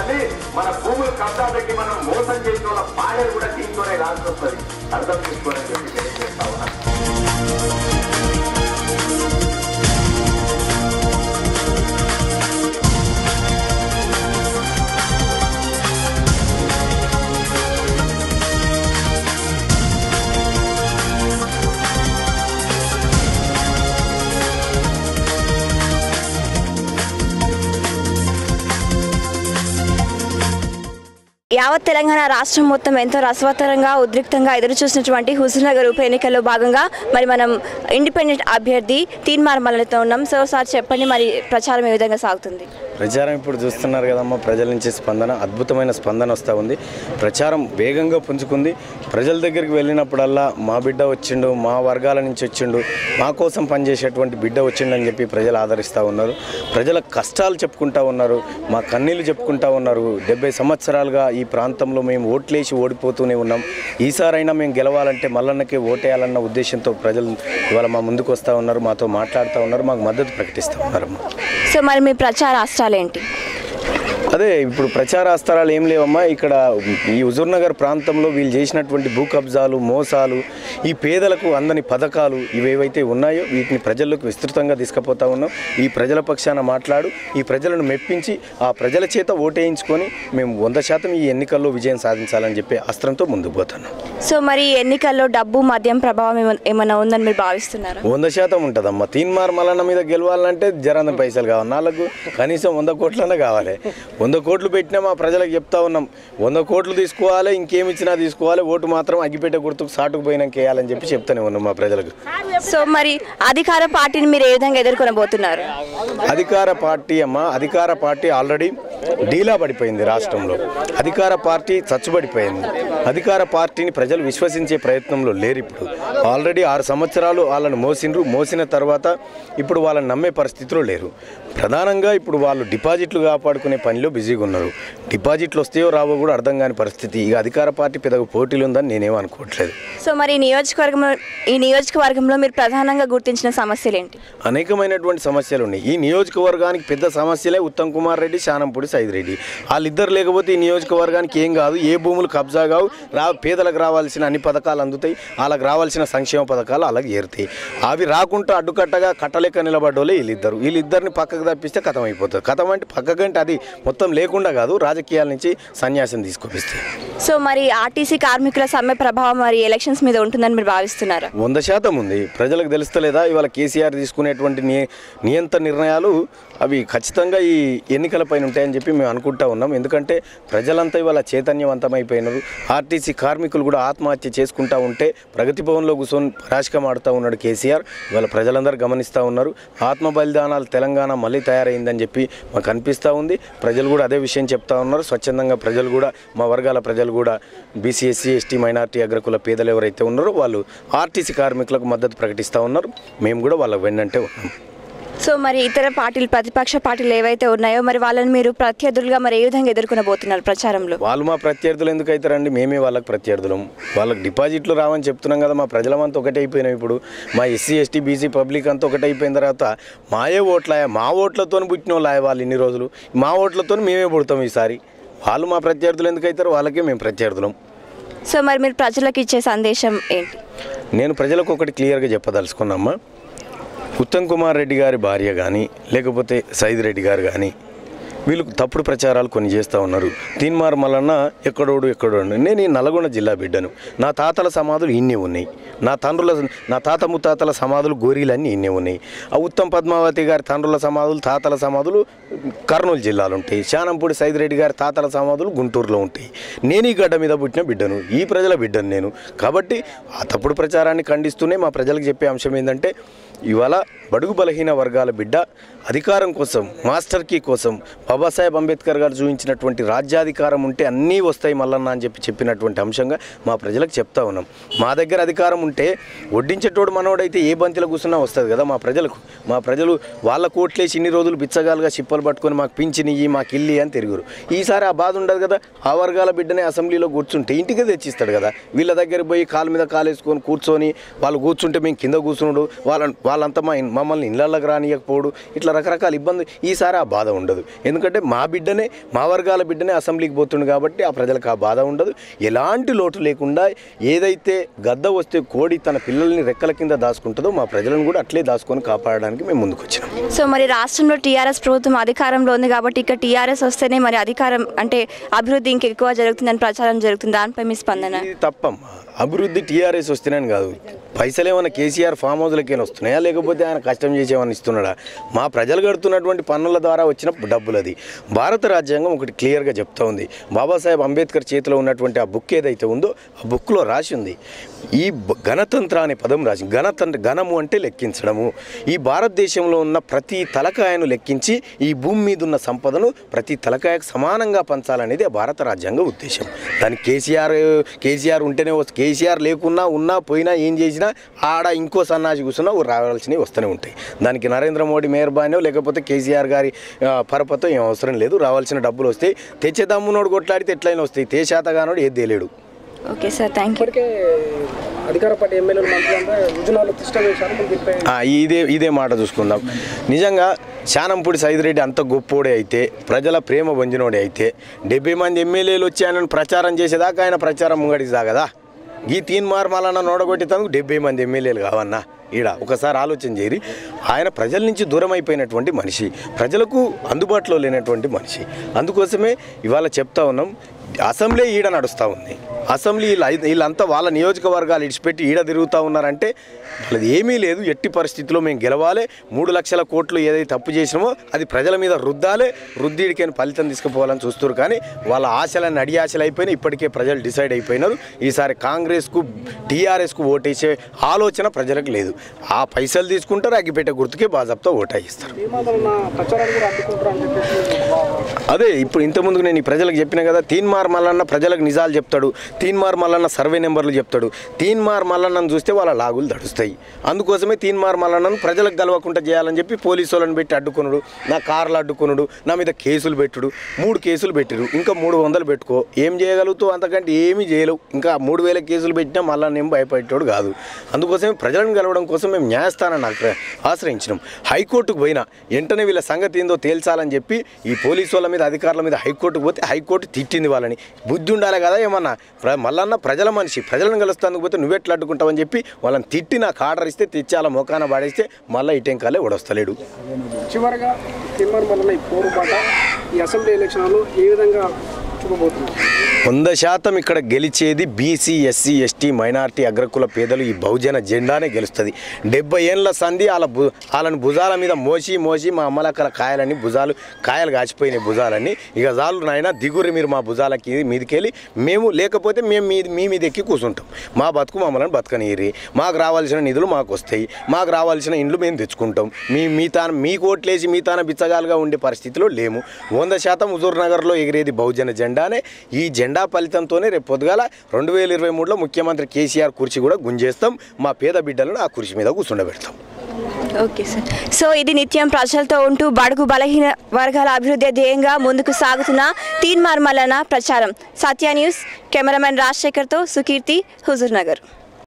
మళ్ళీ మన భూములు కబ్జా పెట్టి మనం మోసం చేసిన వాళ్ళ పాడలు కూడా దీంతోనే రాసి వస్తుంది అర్థం చేసుకోవాలని చెప్పి తెలియజేస్తా ఉన్నా యావత్ తెలంగాణ రాష్ట్రం మొత్తం ఎంతో రసవత్తరంగా ఉద్రిక్తంగా ఎదురు చూసినటువంటి హుజూర్నగర్ ఉప ఎన్నికల్లో భాగంగా మరి మనం ఇండిపెండెంట్ అభ్యర్థి తీన్మార్ మల్లతో ఉన్నాం సో సార్ చెప్పండి మరి ప్రచారం ఏ విధంగా సాగుతుంది ప్రచారం ఇప్పుడు చూస్తున్నారు కదమ్మా ప్రజల నుంచి స్పందన అద్భుతమైన స్పందన వస్తూ ఉంది ప్రచారం వేగంగా పుంజుకుంది ప్రజల దగ్గరికి వెళ్ళినప్పుడల్లా మా బిడ్డ వచ్చిండు మా వర్గాల నుంచి వచ్చిండు మా కోసం పనిచేసేటువంటి బిడ్డ వచ్చిండు అని చెప్పి ప్రజలు ఆదరిస్తూ ఉన్నారు ప్రజల కష్టాలు చెప్పుకుంటా ఉన్నారు మా కన్నీళ్ళు చెప్పుకుంటా ఉన్నారు డెబ్బై సంవత్సరాలుగా ఈ ప్రాంతంలో మేము ఓట్లేసి ఓడిపోతూనే ఉన్నాం ఈసారైనా మేము గెలవాలంటే మల్లన్నకే ఓటేయాలన్న ఉద్దేశంతో ప్రజలు ఇవాళ మా ముందుకు వస్తూ ఉన్నారు మాతో మాట్లాడుతూ ఉన్నారు మాకు మద్దతు ప్రకటిస్తూ ఉన్నారమ్మా సో మరి మీ ప్రచార అస్త్రాలు ఏంటి అదే ఇప్పుడు ప్రచారాస్త్రాలు ఏం లేవమ్మా ఇక్కడ ఈ హుజూర్నగర్ ప్రాంతంలో వీళ్ళు చేసినటువంటి భూ కబ్జాలు మోసాలు ఈ పేదలకు అందని పథకాలు ఇవేవైతే ఉన్నాయో వీటిని ప్రజల్లోకి విస్తృతంగా తీసుకుపోతా ఉన్నాం ఈ ప్రజల పక్షాన మాట్లాడు ఈ ప్రజలను మెప్పించి ఆ ప్రజల చేత ఓటేయించుకొని మేము వంద శాతం ఈ ఎన్నికల్లో విజయం సాధించాలని చెప్పి అస్త్రంతో ముందుకు పోతున్నాం సో మరి ఈ ఎన్నికల్లో డబ్బు మద్యం ప్రభావం ఏమ- ఏమైనా ఉందని మీరు భావిస్తున్నారా వంద శాతం ఉంటుందమ్మా తీన్మార్ మల్లన్న మీద గెలవాలంటే జరంత పైసలు కావాలి నాలుగు కనీసం వంద కోట్లనే కావాలి వంద కోట్లు పెట్టినా మా ప్రజలకు చెప్తా ఉన్నాం వంద కోట్లు తీసుకోవాలి ఇంకేమి ఇచ్చినా తీసుకోవాలి ఓటు మాత్రం అగ్గిపెట్టే గుర్తుకు సాటుకు పోయినాక వేయాలని చెప్పి చెప్తానే ఉన్నాం మా ప్రజలకు సో మరి అధికార పార్టీని మీరు ఏ విధంగా ఎదుర్కొనబోతున్నారు అధికార పార్టీ అమ్మ అధికార పార్టీ ఆల్రెడీ డీలా పడిపోయింది రాష్ట్రంలో అధికార పార్టీ చచ్చుబడిపోయింది అధికార పార్టీని ప్రజలు విశ్వసించే ప్రయత్నంలో లేరు ఇప్పుడు ఆల్రెడీ ఆరు సంవత్సరాలు వాళ్ళని మోసిండ్రు మోసిన తర్వాత ఇప్పుడు వాళ్ళని నమ్మే పరిస్థితిలో లేరు ప్రధానంగా ఇప్పుడు వాళ్ళు డిపాజిట్లు కాపాడుకునే పనిలో బిజీగా ఉన్నారు డిపాజిట్లు వస్తాయో రావో కూడా అర్థం కాని పరిస్థితి ఇక అధికార పార్టీ పెద్దగా పోటీలు ఉందని నేనేం అనుకోవట్లేదు సో మరి ఈ నియోజకవర్గంలో ఈ నియోజకవర్గంలో మీరు ప్రధానంగా గుర్తించిన సమస్యలు ఏంటి అనేకమైనటువంటి సమస్యలు ఉన్నాయి ఈ నియోజకవర్గానికి పెద్ద సమస్యలే ఉత్తమ్ కుమార్ రెడ్డి శానంపూడి సైద్ రెడ్డి వాళ్ళిద్దరు లేకపోతే ఈ నియోజకవర్గానికి ఏం కాదు ఏ భూములు కబ్జా కావు రా పేదలకు రావాల్సిన అన్ని పథకాలు అందుతాయి వాళ్ళకి రావాల్సిన సంక్షేమ పథకాలు అలాగే ఏరుతాయి అవి రాకుండా అడ్డుకట్టగా కట్టలేక నిలబడ్డోళ్ళే వీళ్ళిద్దరు వీళ్ళిద్దరిని పక్కకు తప్పిస్తే కథం అయిపోతుంది కథం అంటే పక్కకంటే అది మొత్తం లేకుండా కాదు రాజకీయాల నుంచి సన్యాసం తీసుకొపిస్తాయి సో మరి ఆర్టీసీ కార్మికుల సమ్మె ప్రభావం మరి ఎలక్షన్స్ మీద ఉంటుందని మీరు భావిస్తున్నారా వంద శాతం ఉంది ప్రజలకు తెలుస్తలేదా ఇవాళ కేసీఆర్ తీసుకునేటువంటి ని నియంత నిర్ణయాలు అవి ఖచ్చితంగా ఈ ఎన్నికలపైన ఉంటాయని చెప్పి మేము అనుకుంటా ఉన్నాం ఎందుకంటే ప్రజలంతా ఇవాళ చైతన్యవంతమైపోయినారు ఆర్టీసీ కార్మికులు కూడా ఆత్మహత్య చేసుకుంటా ఉంటే ప్రగతి భవన్లో కూర్చొని పరాశకం ఆడుతూ ఉన్నాడు కేసీఆర్ ఇవాళ ప్రజలందరూ గమనిస్తూ ఉన్నారు ఆత్మ బలిదానాలు తెలంగాణ మళ్ళీ తయారైందని చెప్పి మాకు అనిపిస్తూ ఉంది ప్రజలు కూడా అదే విషయం చెప్తా ఉన్నారు స్వచ్ఛందంగా ప్రజలు కూడా మా వర్గాల ప్రజలు కూడా బీసీ ఎస్సీ ఎస్టీ మైనార్టీ అగ్రకుల పేదలు ఎవరైతే ఉన్నారో వాళ్ళు ఆర్టీసీ కార్మికులకు మద్దతు ప్రకటిస్తూ ఉన్నారు మేము కూడా వాళ్ళ వెన్నంటే ఉన్నాం సో మరి ఇతర పార్టీలు ప్రతిపక్ష పార్టీలు ఏవైతే ఉన్నాయో మరి వాళ్ళని మీరు ప్రత్యర్థులుగా మరి ఏ విధంగా ఎదుర్కొనబోతున్నారు ప్రచారంలో వాళ్ళు మా ప్రత్యర్థులు ఎందుకు అవుతారండి మేమే వాళ్ళకి ప్రత్యర్థులం వాళ్ళకి డిపాజిట్లు రావని చెప్తున్నాం కదా మా ప్రజలమంతా ఒకటే అయిపోయినాం ఇప్పుడు మా ఎస్సీ ఎస్టీ బీసీ పబ్లిక్ అంతా ఒకటే అయిపోయిన తర్వాత మాయే ఓట్లాయ మా ఓట్లతో పుట్టిన వాళ్ళు వాళ్ళు ఇన్ని రోజులు మా ఓట్లతో మేమే పుడతాం ఈసారి వాళ్ళు మా ప్రత్యర్థులు ఎందుకు అవుతారు వాళ్ళకే మేము ప్రత్యర్థులం సో మరి మీరు ప్రజలకు ఇచ్చే సందేశం ఏంటి నేను ప్రజలకు ఒకటి క్లియర్గా చెప్పదలుచుకున్నామ్మా ఉత్తమ్ కుమార్ రెడ్డి గారి భార్య కానీ లేకపోతే సైద్ రెడ్డి గారు కానీ వీళ్ళు తప్పుడు ప్రచారాలు కొన్ని చేస్తూ ఉన్నారు తీన్మార్ మల్లన్న ఎక్కడోడు ఎక్కడోడు నేను ఈ నల్గొండ జిల్లా బిడ్డను నా తాతల సమాధులు ఇన్నే ఉన్నాయి నా తండ్రుల నా తాత ముత్తాతల సమాధులు గోరీలన్నీ ఇన్నే ఉన్నాయి ఆ ఉత్తమ్ పద్మావతి గారి తండ్రుల సమాధులు తాతల సమాధులు కర్నూలు జిల్లాలో ఉంటాయి శానంపూడి సైద్ రెడ్డి గారి తాతల సమాధులు గుంటూరులో ఉంటాయి నేను ఈ గడ్డ మీద పుట్టిన బిడ్డను ఈ ప్రజల బిడ్డను నేను కాబట్టి ఆ తప్పుడు ప్రచారాన్ని ఖండిస్తూనే మా ప్రజలకు చెప్పే అంశం ఏంటంటే ఇవాళ బడుగు బలహీన వర్గాల బిడ్డ అధికారం కోసం మాస్టర్ కీ కోసం బాబాసాహెబ్ అంబేద్కర్ గారు చూపించినటువంటి రాజ్యాధికారం ఉంటే అన్నీ వస్తాయి మల్లన్న అని చెప్పి చెప్పినటువంటి అంశంగా మా ప్రజలకు చెప్తా ఉన్నాం మా దగ్గర అధికారం ఉంటే వడ్డించేటోడు మనోడైతే ఏ బంతిలో కూర్చున్నా వస్తుంది కదా మా ప్రజలకు మా ప్రజలు వాళ్ళ కోట్లేసి ఇన్ని రోజులు బిచ్చగాలుగా చిప్పలు పట్టుకొని మాకు పింఛనియ్యి మాకు ఇల్లి అని తిరుగురు ఈసారి ఆ బాధ ఉండదు కదా ఆ వర్గాల బిడ్డనే అసెంబ్లీలో కూర్చుంటే ఇంటికి తెచ్చిస్తాడు కదా వీళ్ళ దగ్గర పోయి కాలు మీద కాలేసుకొని కూర్చొని వాళ్ళు కూర్చుంటే మేము కింద కూర్చున్నాడు వాళ్ళ వాళ్ళంతా మా ఇన్- మమ్మల్ని ఇళ్ళకి రానియకపోడు ఇట్లా ఇట్లా రకరకాల ఇబ్బంది ఈసారి ఆ బాధ ఉండదు ఎందుకంటే మా బిడ్డనే మా వర్గాల బిడ్డనే అసెంబ్లీకి పోతుండు కాబట్టి ఆ ప్రజలకు ఆ బాధ ఉండదు ఎలాంటి లోటు లేకుండా ఏదైతే గద్ద వస్తే కోడి తన పిల్లల్ని రెక్కల కింద దాచుకుంటుందో మా ప్రజలను కూడా అట్లే దాచుకొని కాపాడడానికి మేము ముందుకు వచ్చినాం సో మరి రాష్ట్రంలో టీఆర్ఎస్ ప్రభుత్వం అధికారంలో ఉంది కాబట్టి ఇక్కడ టీఆర్ఎస్ వస్తేనే మరి అధికారం అంటే అభివృద్ధి ఇంకెక్కువ జరుగుతుందని ప్రచారం జరుగుతుంది దానిపై మీ స్పందన ఇది తప్పమ్మా అభివృద్ధి టీఆర్ఎస్ వస్తేనని కాదు పైసలు ఏమైనా కేసీఆర్ ఫామ్ హౌస్లకేనా వస్తున్నాయా లేకపోతే ఆయన కష్టం చేసి ఏమైనా ఇస్తున్నాడా మా ప్రజలు కడుతున్నటువంటి పన్నుల ద్వారా వచ్చిన డబ్బులు అది భారత రాజ్యాంగం ఒకటి క్లియర్గా చెప్తా ఉంది బాబాసాహెబ్ అంబేద్కర్ చేతిలో ఉన్నటువంటి ఆ బుక్ ఏదైతే ఉందో ఆ బుక్లో రాసి ఉంది ఈ బ- గణతంత్ర అనే పదం రాసి గణతంత్ర గణము అంటే లెక్కించడము ఈ భారతదేశంలో ఉన్న ప్రతి తలకాయను లెక్కించి ఈ భూమి మీద ఉన్న సంపదను ప్రతి తలకాయకు సమానంగా పంచాలనేది ఆ భారత రాజ్యాంగ ఉద్దేశం దానికి కేసీఆర్ కేసీఆర్ ఉంటేనే వస్తు కేసీఆర్ లేకున్నా ఉన్నా పోయినా ఏం చేసినా ఆడ ఇంకో సన్నాసి కూర్చున్నా ఓ రావాల్సినవి వస్తూనే ఉంటాయి దానికి నరేంద్ర మోడీ మేయర్బానో లేకపోతే కేసీఆర్ గారి ఆ, పరపతో ఏం అవసరం లేదు రావాల్సిన డబ్బులు వస్తాయి తెచ్చే దమ్మునోడు కొట్లాడితే ఎట్లయినా వస్తాయి తే శాతగానోడు ఏది తేలేడు ఓకే సార్ థ్యాంక్ యూ ఇప్పటికే అధికార పార్టీ ఎమ్మెల్యేలు మంత్రులు అంతా యుజనాలు తిష్ట వేశారు మీరు దీనిపై ఆ, ఇదే ఇదే మాట చూసుకుందాం నిజంగా శానంపూడి సైదిరెడ్డి అంత గొప్పోడే అయితే ప్రజల ప్రేమ వంజినోడే అయితే డెబ్బై మంది ఎమ్మెల్యేలు వచ్చి ఆయనను ప్రచారం చేసేదాకా ఆయన ప్రచారం ముంగడిదా కదా ఈ తీన్ మార్మాలన్న నోడగొట్టేందుకు డెబ్బై మంది ఎమ్మెల్యేలు కావన్నా ఈడ ఒకసారి ఆలోచన చేయరి ఆయన ప్రజల నుంచి దూరం అయిపోయినటువంటి మనిషి ప్రజలకు అందుబాటులో లేనటువంటి మనిషి అందుకోసమే ఇవాళ చెప్తా ఉన్నాం అసెంబ్లీ ఈడ నడుస్తూ ఉంది అసెంబ్లీ వీళ్ళ ఐదు- వీళ్ళంతా వాళ్ళ నియోజకవర్గాలు ఇడిచిపెట్టి ఈడ తిరుగుతూ ఉన్నారంటే వాళ్ళది ఏమీ లేదు ఎట్టి పరిస్థితిలో మేము గెలవాలి మూడు లక్షల కోట్లు ఏదైతే తప్పు చేసినామో అది ప్రజల మీద రుద్దాలి రుద్దిడికైనా ఫలితం తీసుకుపోవాలని చూస్తారు కానీ వాళ్ళ ఆశలన్నీ అడి ఆశలు అయిపోయినాయి ఇప్పటికే ప్రజలు డిసైడ్ అయిపోయినారు ఈసారి కాంగ్రెస్కు టీఆర్ఎస్కు ఓటేసే ఆలోచన ప్రజలకు లేదు ఆ పైసలు తీసుకుంటారు అగ్గిపెట్టే గుర్తుకే బాజాబ్తో ఓటేయిస్తారు ధీమాతో ఉన్న ప్రచారాన్ని కూడా అడ్డుకుంటారు అని చెప్పేసి అదే ఇప్పుడు ఇంతకుముందుకు నేను ఈ ప్రజలకు చెప్పిన కదా తీన్మార్ మల్లన్న ప్రజలకు నిజాలు చెప్తాడు తీన్మార్ మల్లన్న సర్వే నెంబర్లు చెప్తాడు తీన్మార్ మల్లన్నను చూస్తే వాళ్ళ లాగులు దడుస్తాయి అందుకోసమే తీన్మార్ మల్లన్నను ప్రజలకు గెలవకుండా చేయాలని చెప్పి పోలీసు వాళ్ళని పెట్టి అడ్డుకునుడు నా కార్లు అడ్డుకునుడు నా మీద కేసులు పెట్టుడు మూడు కేసులు పెట్టిరు ఇంకా మూడు వందలు పెట్టుకో ఏం చేయగలుగుతావు అంతకంటే ఏమీ చేయలేవు ఇంకా మూడు వేల కేసులు పెట్టినా మళ్ళా నేను భయపడేటోడు కాదు అందుకోసమే ప్రజలను గెలవడం కోసం మేము న్యాయస్థానాన్ని ఆశ్ర- ఆశ్రయించినాం హైకోర్టుకు పోయినా వెంటనే వీళ్ళ సంగతి ఏందో తేల్చాలని చెప్పి ఈ పోలీసు వాళ్ళ మీద అధికారుల మీద హైకోర్టుకు పోతే హైకోర్టు తిట్టింది వాళ్ళని బుద్ధి ఉండాలి కదా ఏమన్నా ప్ర మల్లన్న ప్రజల మనిషి ప్రజలను కలుస్తానికి పోతే నువ్వెట్లా అడ్డుకుంటావని చెప్పి వాళ్ళని తిట్టి నాకు ఆర్డర్ ఇస్తే తెచ్చి అలా మొఖాన పాడేస్తే మళ్ళీ ఇటెంకాలే ఓడొస్తలేడు చివరగా తీర్మానం వల్ల ఈ పోరుబాట ఈ అసెంబ్లీ ఎలక్షన్లో ఏ విధంగా చూపబోతున్నారు వంద శాతం ఇక్కడ గెలిచేది బీసీ ఎస్సీ ఎస్టీ మైనార్టీ అగ్రకుల పేదలు ఈ బహుజన జెండానే గెలుస్తుంది డెబ్బై ఏళ్ళ సంధి వాళ్ళ భు వాళ్ళని భుజాల మీద మోసి మోసి మా అమ్మలక్కల కాయలని భుజాలు కాయలు కాచిపోయినాయి భుజాలన్నీ ఇక చాలు నాయన దిగురి మీరు మా భుజాలకి మీదకెళ్ళి మేము లేకపోతే మేము మీ మీ మీద ఎక్కి కూర్చుంటాం మా బతుకు మమ్మల్ని బతకనీరి మాకు రావాల్సిన నిధులు మాకు వస్తాయి మాకు రావాల్సిన ఇండ్లు మేము తెచ్చుకుంటాం మీ మీ తాన మీ కోట్లేసి మీ తాన బిచ్చగాలుగా ఉండే పరిస్థితిలో లేము వంద శాతం హుజూర్ నగర్లో ఎగిరేది బహుజన జెండానే ఈ జెండా ఫలితంతోనే రేపు పొద్దుగాల రెండు వేల ఇరవై మూడులో ముఖ్యమంత్రి కేసీఆర్ కుర్చీ కూడా గుంజేస్తాం మా పేద బిడ్డలను ఆ కుర్చీ మీద కూర్చుండబెడతాం ఓకే సార్ సో ఇది నిత్యం ప్రజలతో ఉంటూ బడుగు బలహీన వర్గాల అభివృద్ధి ధ్యేయంగా ముందుకు సాగుతున్న తీన్ మార్మలన ప్రచారం సత్య న్యూస్ కెమెరామెన్ రాజశేఖర్తో సుకీర్తి హుజూర్ నగర్